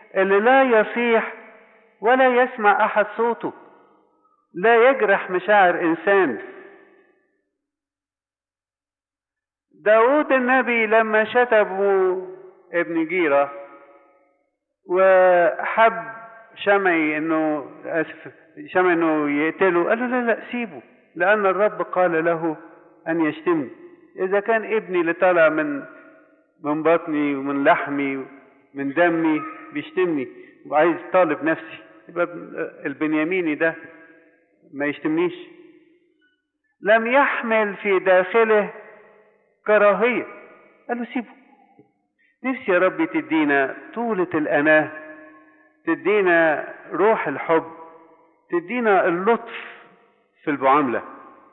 اللي لا يصيح ولا يسمع أحد صوته لا يجرح مشاعر إنسان داود النبي لما شتموا ابن جيرة وحب شمعي انه اسف شمعي انه يقتله قال له لا لا سيبه لان الرب قال له ان يشتمني اذا كان ابني اللي طالع من من بطني ومن لحمي من دمي بيشتمني وعايز طالب نفسي يبقى البنياميني ده ما يشتمنيش لم يحمل في داخله كراهية قال له سيبه نفسي يا رب تدينا طولة الأناة تدينا روح الحب تدينا اللطف في المعاملة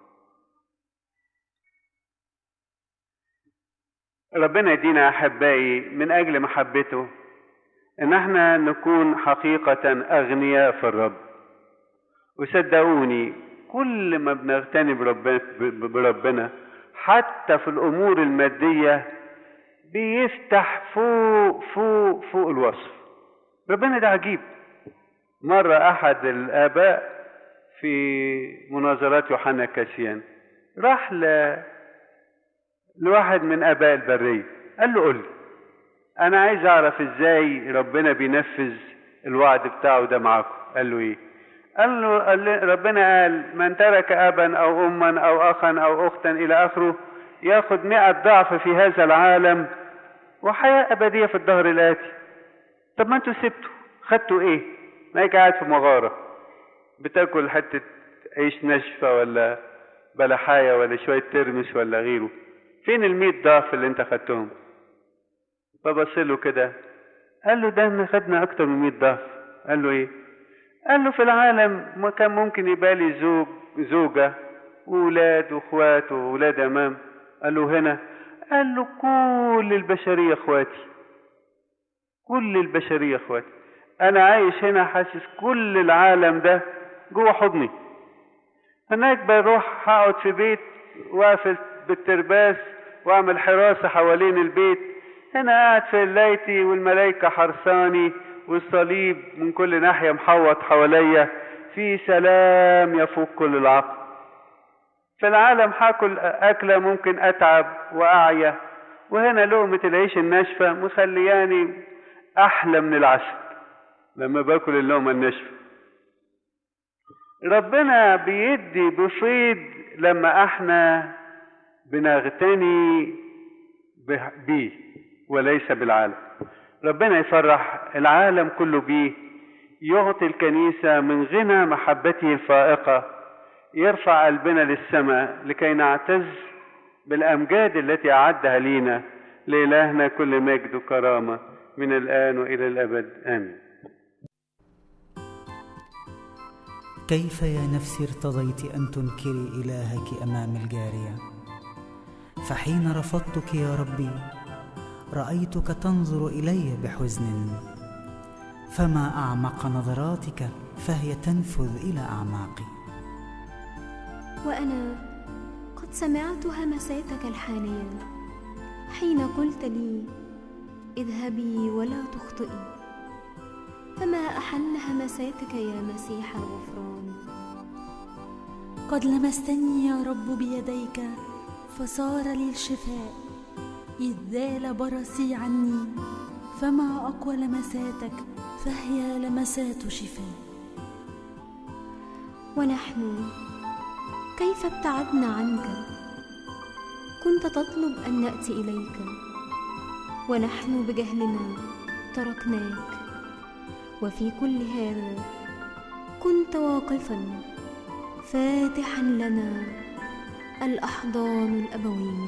ربنا يدينا أحبائي من أجل محبته إن احنا نكون حقيقة أغنياء في الرب وصدقوني كل ما بنغتني بربنا حتى في الأمور المادية بيفتح فوق فوق فوق الوصف ربنا ده عجيب مرة أحد الآباء في مناظرات يوحنا كاسيان راح ل... لواحد من آباء البرية قال له قول لي أنا عايز أعرف إزاي ربنا بينفذ الوعد بتاعه ده معاكم قال له إيه قال له قال له ربنا قال من ترك أبا أو أما أو أخا أو أختا إلى آخره ياخد مئة ضعف في هذا العالم وحياة أبدية في الدهر الآتي طب ما انتوا سبتوا خدتوا ايه ما قاعد في مغارة بتاكل حتة عيش ناشفة ولا بلحاية ولا شوية ترمس ولا غيره فين المية ضعف اللي انت خدتهم فبص له كده قال له ده احنا خدنا اكتر من مية ضعف قال له ايه قال له في العالم ما كان ممكن يبقى لي زوج زوجة وولاد واخوات وولاد امام قال له هنا قال له كل البشرية اخواتي كل البشرية اخواتي انا عايش هنا حاسس كل العالم ده جوه حضني هناك بروح هقعد في بيت واقفل بالترباس واعمل حراسة حوالين البيت هنا قاعد في ليتي والملايكة حرساني والصليب من كل ناحية محوط حواليا في سلام يفوق كل العقل في العالم هاكل أكلة ممكن أتعب وأعيا وهنا لقمة العيش الناشفة مخلياني أحلى من العسل لما باكل اللقمة الناشفة ربنا بيدي بفيض لما احنا بنغتني بيه وليس بالعالم ربنا يفرح العالم كله بيه يعطي الكنيسة من غنى محبته الفائقة يرفع قلبنا للسماء لكي نعتز بالأمجاد التي أعدها لينا لإلهنا كل مجد وكرامة من الآن وإلى الأبد آمين كيف يا نفسي ارتضيت أن تنكري إلهك أمام الجارية فحين رفضتك يا ربي رأيتك تنظر إلي بحزن فما أعمق نظراتك فهي تنفذ إلى أعماقي وأنا قد سمعت همساتك الحانية حين قلت لي اذهبي ولا تخطئي فما أحل همساتك يا مسيح الغفران قد لمستني يا رب بيديك فصار لي الشفاء إذ زال برصي عني فما أقوى لمساتك فهي لمسات شفاء ونحن كيف ابتعدنا عنك كنت تطلب أن نأتي إليك ونحن بجهلنا تركناك وفي كل هذا كنت واقفا فاتحا لنا الأحضان الأبوية